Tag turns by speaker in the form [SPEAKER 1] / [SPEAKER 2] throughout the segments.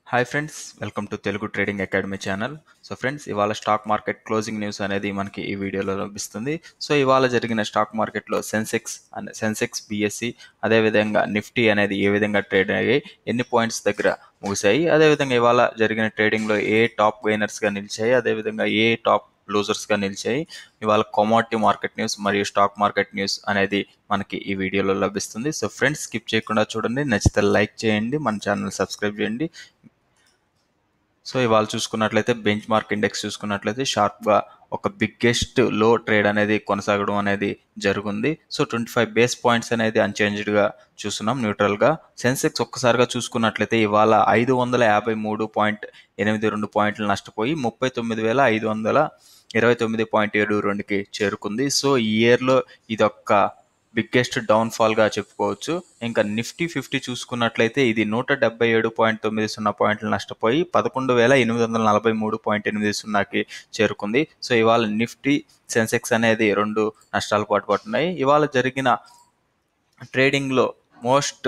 [SPEAKER 1] hi friends welcome to Telugu trading academy channel so friends ఇవాళ stock market closing news అనేది మనకి ఈ వీడియోలో లభిస్తుంది సో ఇవాళ జరిగిన స్టాక్ మార్కెట్లో సెన్సెక్స్ అనే సెన్సెక్స్ బిఎస్సి అదేవిధంగా నిఫ్టీ అనేది ఏ విధంగా ట్రేడ్ అయ్యాయి ఎన్ని పాయింట్స్ దగ్గర ముగిశాయి అదేవిధంగా ఇవాళ జరిగిన ట్రేడింగ్లో ఏ టాప్ గెయినర్స్గా నిలిచాయి అదేవిధంగా ఏ టాప్ లూజర్స్గా నిలిచాయి ఇవాళ కమోడిటీ మార్కెట్ న్యూస్ మరియు స్టాక్ మార్కెట్ న్యూస్ అనేది మనకి ఈ వీడియోలో లభిస్తుంది సో ఫ్రెండ్స్ స్కిప్ చేయకుండా చూడండి నచ్చితే లైక్ చేయండి మన ఛానల్ సబ్స్క్రైబ్ చేయండి సో ఇవాళ చూసుకున్నట్లయితే బెంచ్ మార్క్ ఇండెక్స్ చూసుకున్నట్లయితే షార్ప్గా ఒక బిగ్గెస్ట్ లో ట్రేడ్ అనేది కొనసాగడం అనేది జరుగుంది so twenty five base points అనేది అన్చేంజ్డ్గా చూస్తున్నాం న్యూట్రల్గా సెన్సెక్స్ ఒక్కసారిగా చూసుకున్నట్లయితే ఇవాళ ఐదు వందల యాభై మూడు పాయింట్ ఎనిమిది రెండు పాయింట్లు నష్టపోయి ముప్పై తొమ్మిది వేల ఐదు వందల ఇరవై తొమ్మిది పాయింట్ ఏడు రెండుకి చేరుకుంది సో ఈ ఇయర్లో ఇదొక్క బిగ్గెస్ట్ డౌన్ఫాల్గా చెప్పుకోవచ్చు ఇంకా నిఫ్టీ ఫిఫ్టీ చూసుకున్నట్లయితే ఇది నూట డెబ్బై ఏడు పాయింట్ తొమ్మిది సున్నా పాయింట్లు నష్టపోయి పదకొండు వేల ఎనిమిది వందల నలభై మూడు పాయింట్ ఎనిమిది సున్నాకి చేరుకుంది సో ఇవాళ నిఫ్టీ సెన్సెక్స్ అనేది రెండు నష్టాలు పాటు పడుతున్నాయి ఇవాళ జరిగిన ట్రేడింగ్లో మోస్ట్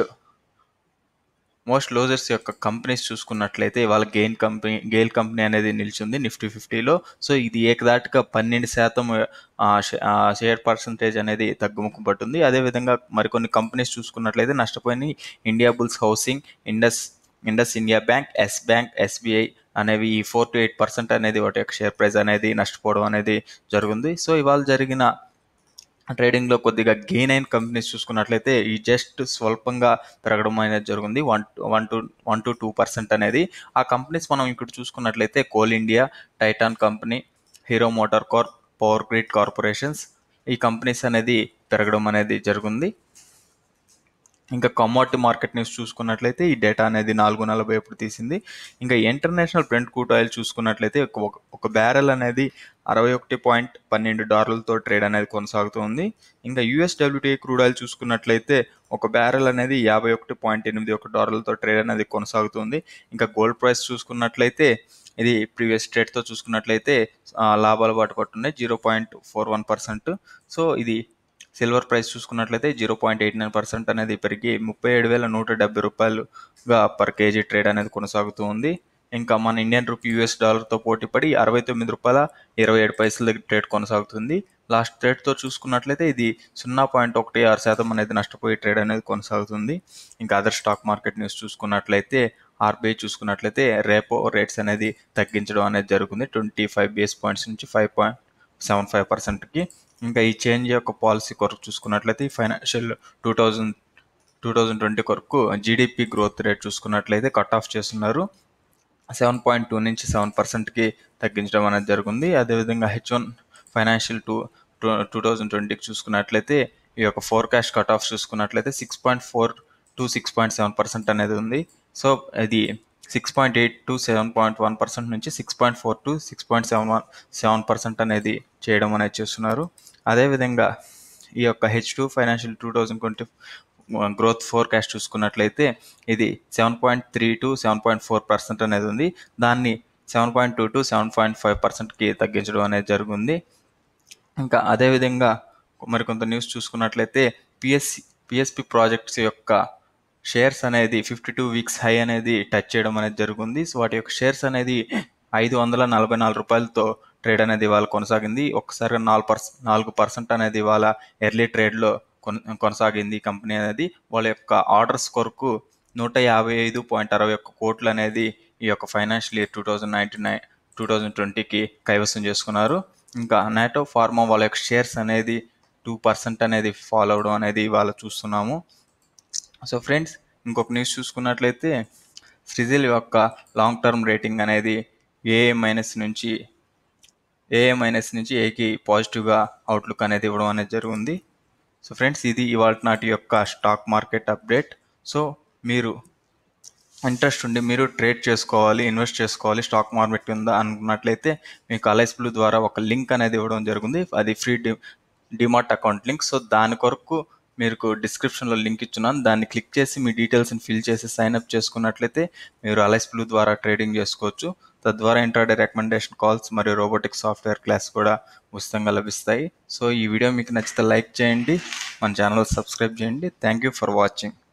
[SPEAKER 1] మోస్ట్ లోజర్స్ యొక్క కంపెనీస్ చూసుకున్నట్లయితే ఇవాళ గెయిన్ కంపెనీ గెయిల్ కంపెనీ అనేది నిలిచింది నిఫ్టీ ఫిఫ్టీలో సో ఇది ఏకదాటిగా పన్నెండు శాతం షేర్ పర్సంటేజ్ అనేది తగ్గుముఖం పట్టింది అదేవిధంగా మరికొన్ని కంపెనీస్ చూసుకున్నట్లయితే నష్టపోయినాయి India bulls housing Indus Indus India bank yes bank SBI అనేవి ఈ ఫోర్ టు ఎయిట్ పర్సెంట్ అనేది వాటి యొక్క షేర్ ప్రైస్ అనేది నష్టపోవడం అనేది జరిగింది సో ఇవాళ జరిగిన ట్రేడింగ్లో కొద్దిగా గెయిన్ అయిన కంపెనీస్ చూసుకున్నట్లయితే ఈ జస్ట్ స్వల్పంగా పెరగడం అనేది జరిగింది one one two one two two percent అనేది ఆ కంపెనీస్ మనం ఇక్కడ చూసుకున్నట్లయితే coal India Titan company hero motor corp power grid corporations ఈ కంపెనీస్ అనేది పెరగడం అనేది జరిగింది ఇంకా కమోడిటీ మార్కెట్ న్యూస్ చూసుకున్నట్లయితే ఈ డేటా అనేది నాలుగు నలభై ఎప్పుడు తీసింది ఇంకా ఇంటర్నేషనల్ బ్రెంట్ క్రూడ్ ఆయిల్ చూసుకున్నట్లయితే ఒక ఒక బ్యారెల్ అనేది అరవై ఒకటి పాయింట్ పన్నెండు డాలర్లతో ట్రేడ్ అనేది కొనసాగుతుంది ఇంకా యూఎస్డబ్ల్యూటీ క్రూడ్ ఆయిల్ చూసుకున్నట్లయితే ఒక బ్యారెల్ అనేది యాభై ఒకటి పాయింట్ ఎనిమిది ఒక డాలర్లతో ట్రేడ్ అనేది కొనసాగుతుంది ఇంకా గోల్డ్ ప్రైస్ చూసుకున్నట్లయితే ఇది ప్రీవియస్ స్టేట్తో చూసుకున్నట్లయితే లాభాలు బాటు పట్టున్నాయి zero point four one percent so ఇది సిల్వర్ ప్రైస్ చూసుకున్నట్లయితే zero point eight nine percent అనేది పెరిగి ముప్పై ఏడు వేల నూట డెబ్బై రూపాయలుగా పర్ కేజీ ట్రేడ్ అనేది కొనసాగుతూ ఉంది ఇంకా మన ఇండియన్ రూపీ యూఎస్ డాలర్తో పోటీపడి అరవై తొమ్మిది రూపాయల ఇరవై ఏడు పైసల దగ్గర ట్రేడ్ కొనసాగుతుంది లాస్ట్ ట్రేడ్తో చూసుకున్నట్లయితే ఇది సున్నా పాయింట్ ఒకటి ఆరు శాతం అనేది నష్టపోయే ట్రేడ్ అనేది కొనసాగుతుంది ఇంకా అదర్ స్టాక్ మార్కెట్ న్యూస్ చూసుకున్నట్లయితే ఆర్బీఐ చూసుకున్నట్లయితే రేపో రేట్స్ అనేది తగ్గించడం అనేది జరుగుతుంది ట్వంటీ ఫైవ్ బేస్ పాయింట్స్ నుంచి ఫైవ్ పాయింట్ సెవెన్ ఫైవ్ పర్సెంట్కి ఇంకా ఈ చేంజ్ యొక్క పాలసీ కొరకు చూసుకున్నట్లయితే ఈ financial two thousand two thousand twenty కొరకు జీడిపి గ్రోత్ రేట్ చూసుకున్నట్లయితే కట్ ఆఫ్ చేస్తున్నారు సెవెన్ పాయింట్ టూ నుంచి సెవెన్ పర్సెంట్కి తగ్గించడం అనేది జరిగింది అదేవిధంగా H one financial two two two thousand ట్వంటీకి చూసుకున్నట్లయితే ఈ యొక్క ఫోర్కాస్ట్ కట్ ఆఫ్ చూసుకున్నట్లయితే six point four to six point seven percent అనేది ఉంది సో ఇది six point eight to seven point one percent నుంచి six point four to six point seven one seven percent అనేది చేయడం అనేది చేస్తున్నారు అదేవిధంగా ఈ యొక్క H two financial two thousand twenty growth forecast చూసుకున్నట్లయితే ఇది seven point three to seven point four percent అనేది ఉంది దాన్ని seven point two to seven point five పర్సెంట్కి తగ్గించడం అనేది జరిగింది ఇంకా అదేవిధంగా మరికొంత న్యూస్ చూసుకున్నట్లయితే పిఎస్సి పిఎస్పి ప్రాజెక్ట్స్ యొక్క షేర్స్ అనేది ఫిఫ్టీ టూ వీక్స్ హై అనేది టచ్ చేయడం అనేది జరిగింది సో వాటి యొక్క షేర్స్ అనేది ఐదు వందల నలభై నాలుగు రూపాయలతో ట్రేడ్ అనేది ఇవాళ కొనసాగింది ఒక్కసారిగా నాలుగు పర్సెంట్ నాలుగు పర్సెంట్ అనేది ఇవాళ ఎర్లీ ట్రేడ్లో కొనసాగింది కంపెనీ అనేది వాళ్ళ యొక్క ఆర్డర్స్ కొరకు నూట యాభై ఐదు పాయింట్ అరవై ఒక్క కోట్లు అనేది ఈ యొక్క financial year two thousand ninety nine two thousand ట్వంటీకి కైవసం చేసుకున్నారు ఇంకా నాటో ఫార్మా వాళ్ళ యొక్క షేర్స్ అనేది టూ పర్సెంట్ అనేది ఫాలో అవడం అనేది ఇవాళ చూస్తున్నాము సో ఫ్రెండ్స్ ఇంకొక న్యూస్ చూసుకున్నట్లయితే ఫ్రిజిల్ యొక్క లాంగ్ టర్మ్ రేటింగ్ అనేది ఏ మైనస్ నుంచి ఏ మైనస్ నుంచి ఏకి పాజిటివ్గా అవుట్లుక్ అనేది ఇవ్వడం అనేది జరిగింది సో ఫ్రెండ్స్ ఇది ఇవాళ నాటి యొక్క స్టాక్ మార్కెట్ అప్డేట్ సో మీరు ఇంట్రెస్ట్ ఉండి మీరు ట్రేడ్ చేసుకోవాలి ఇన్వెస్ట్ చేసుకోవాలి స్టాక్ మార్కెట్ ఉందా అనుకున్నట్లయితే మీకు అలైస్ బ్లూ ద్వారా ఒక లింక్ అనేది ఇవ్వడం జరిగింది అది ఫ్రీ డి డిమార్ట్ అకౌంట్ లింక్ సో దాని కొరకు మీకు డిస్క్రిప్షన్లో లింక్ ఇచ్చున్నాను దాన్ని క్లిక్ చేసి మీ డీటెయిల్స్ని ఫిల్ చేసి సైన్ అప్ చేసుకున్నట్లయితే మీరు అలైస్ బ్లూ ద్వారా ట్రేడింగ్ చేసుకోవచ్చు తద్వారా ఇంటర్డే రికమెండేషన్ కాల్స్ మరియు రోబోటిక్ సాఫ్ట్వేర్ క్లాస్ కూడా ఉచితంగా లభిస్తాయి సో ఈ వీడియో మీకు నచ్చితే లైక్ చేయండి మన ఛానల్ సబ్స్క్రైబ్ చేయండి థ్యాంక్ యూ ఫర్ వాచింగ్